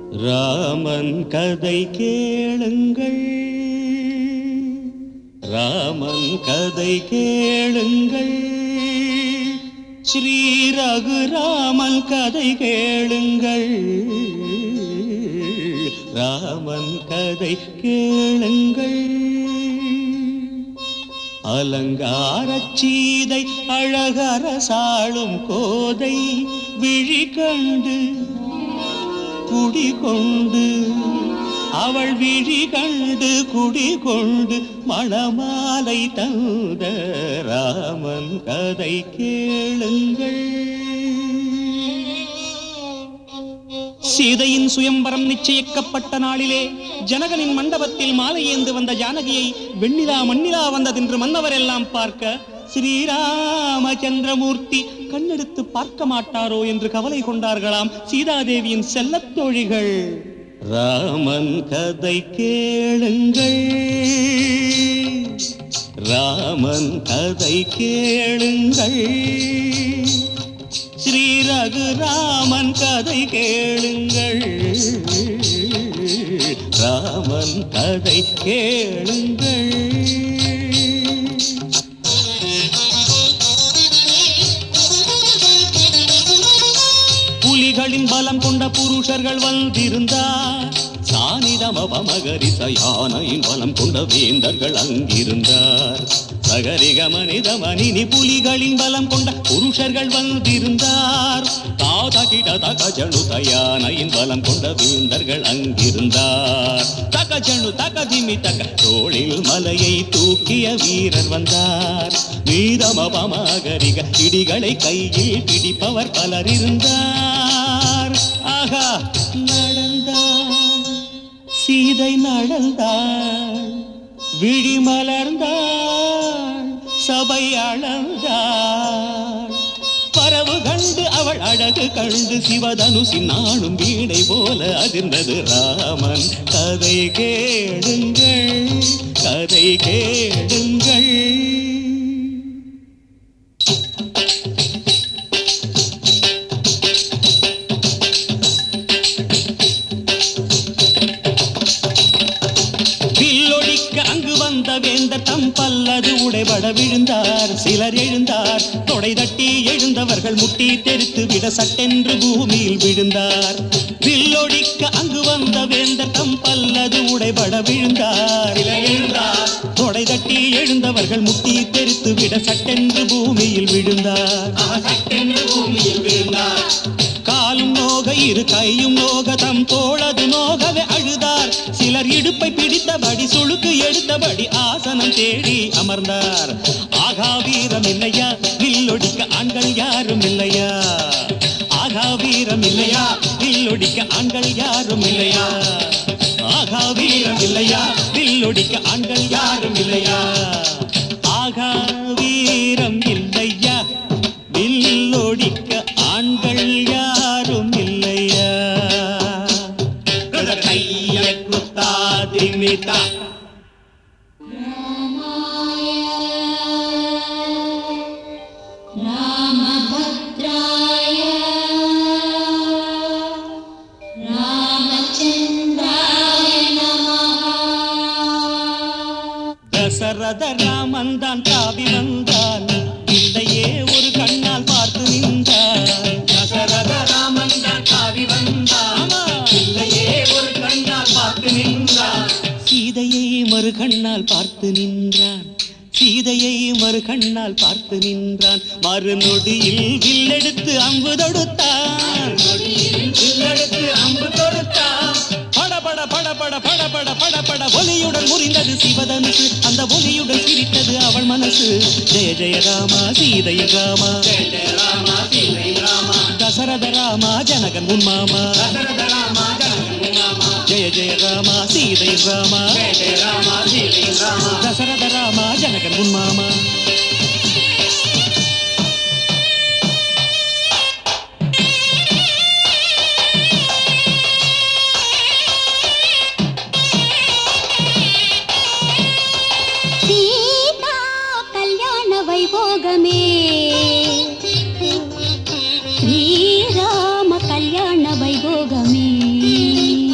ராமன் கதை கேளுங்கள் ராமன் கதை கேளுங்கள் ஸ்ரீ ரகுராமன் கதை கேளுங்கள் ராமன் கதை கேளுங்கள் அலங்காரச் சீதை அழகரசாளும் கோதை விழி கண்டு குடிகொண்டு அவள் விழி கண்டு குடிகொண்டு மணமாலை தந்த ராமன் கதை கேளுங்கள் சீதையின் சுயம்பரம் நிச்சயிக்கப்பட்ட நாளிலே ஜனகனின் மண்டபத்தில் மாலை ஏந்து வந்த ஜானகியை வெண்ணிலா மண்ணிலா வந்ததென்று மன்னவர் எல்லாம் பார்க்க ஸ்ரீராமச்சந்திரமூர்த்தி கண்ணெடுத்து பார்க்க மாட்டாரோ என்று கவலை கொண்டார்களாம் சீதாதேவியின் செல்லத் தோழிகள் ராமன் கதை கேளுங்கள் ராமன் கதை கேளுங்கள் ஸ்ரீ ரகுராமன் கதை கேளுங்கள் ராமன் கதை கேளுங்கள் புலிகளின் பலம் கொண்ட புருஷர்கள் வந்திருந்தார் சானிதமபமகரிச யானையின் பலம் கொண்ட வேந்தர்கள் அங்கிருந்தார் சகரிக மனித மனினி புலிகளின் பலம் கொண்ட புருஷர்கள் வந்திருந்தார் தாதகிட தகஜனு தயானையின் பலம் கொண்ட வேந்தர்கள் அங்கிருந்தார் தகஜனு தகதிமி தக தோளில் மலையை தூக்கிய வீரர் வந்தார் மீதமபமகரிக இடிகளை கையில் பிடிப்பவர் பலர் இருந்தார் ஆகா நடந்தார் சீதை நடந்தாள் விழி மலர்ந்தாள் சபை அளந்தாள் பரவு கண்டு அவள் அழகு கண்டு சிவதனுசி நாளும் வீணை போல அதிர்ந்தது ராமன் கதை கேளுங்கள் கதை கேளுங்கள் வில்லொடிக்க அங்கு வந்த வேந்தர் தம் பல்லது உடைபட விழுந்தார் சிலர் எழுந்தார் தொடை தட்டி எழுந்தவர்கள் முட்டி தெரித்து விட சட்டென்று பூமியில் விழுந்தார் வில்லொடிக்க அங்கு வந்த வேந்தர் தம் பல்லது உடைபட விழுந்தார் சிலர் எழுந்தார் தொடை தட்டி எழுந்தவர்கள் முட்டி தெரித்து விட சட்டென்று பூமியில் விழுந்தார் சட்டென்று பூமியில் விழுந்தார் காலும் நோக இரு கையும் நோக தம் தோளது நோகவே அழுதார் சிலர் இடுப்பை பிடித்தபடி சுளுக்கு எடுத்தபடி ஆசனம் தேடி அமர்ந்தார் ஆகா வீரம் இல்லையா வில்லொடிக்க ஆண்கள் யாரும் இல்லையா ஆகா வீரம் இல்லையா வில்லொடிக்க ஆண்கள் யாரும் இல்லையா ஆகா வீரம் இல்லையா வில்லொடிக்க ஆண்கள் யாரும் இல்லையா ஆகா வீரம் இல்லையா வில்லொடிக்க ஆண்கள் யாரும் இல்லையா கைய குத்தாதிமிதா रामभद्राय रामचन्द्राय नमः தசரத ராமன் தான் தாவி வந்தான் இல்லையே ஒரு கண்ணால் பார்த்து நின்றான் தசரத ராமன் தான் தாவி வந்தான் இல்லையே ஒரு கண்ணால் பார்த்து நின்றான் சீதையை மறு கண்ணால் பார்த்து நின்றான் சீதையை மறு கண்ணால் பார்த்து நின்றான் மறுநொடியில் வில்லெடுத்து அம்பு தொடுத்தான் வில்லெடுத்து அம்பு தொடுத்தான் படபட படபட படபட படபட ஒலியுடன் முறிந்தது சிவதனுசு அந்த ஒலியுடன் சிரித்தது அவள் மனசு ஜெய ஜெய ராமா சீதைய ராமா ஜெய ஜெய ராமா சீதை ராமா தசரத ராமா ஜனகன் உன் மாமா தசரத ராமா ஜனகன் உன் மாமா ஜெய ஜெய ராமா சீதை ராமா ஜெய ஜெய ராமா சீதை ராமா தசரத ராமா ஜனகன் உன் மாமா சீதா கல்யாண வைபோகமே ஸ்ரீராம கல்யாண வைபோகமே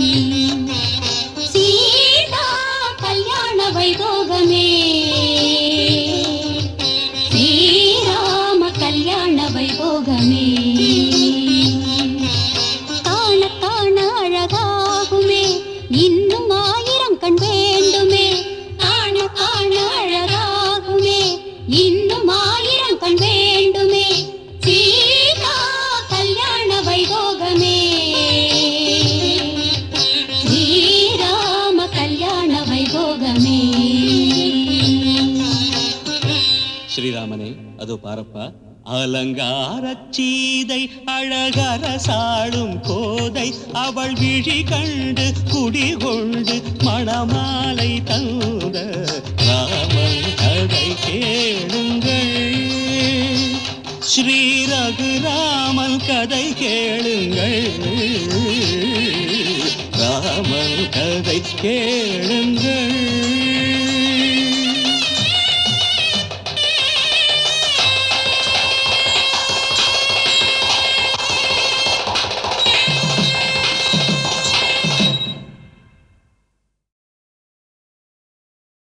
ஸ்ரீராமனே அதோ பாரப்பா அலங்காரச் சீதை அழகரசாளும் கோதை அவள் விழி கண்டு குடிகொண்டு மணமாலை தந்த ராமன் கதை கேளுங்கள் ஸ்ரீ ரகுராமன் கதை கேளுங்கள் ராமன் கதை கேளுங்கள்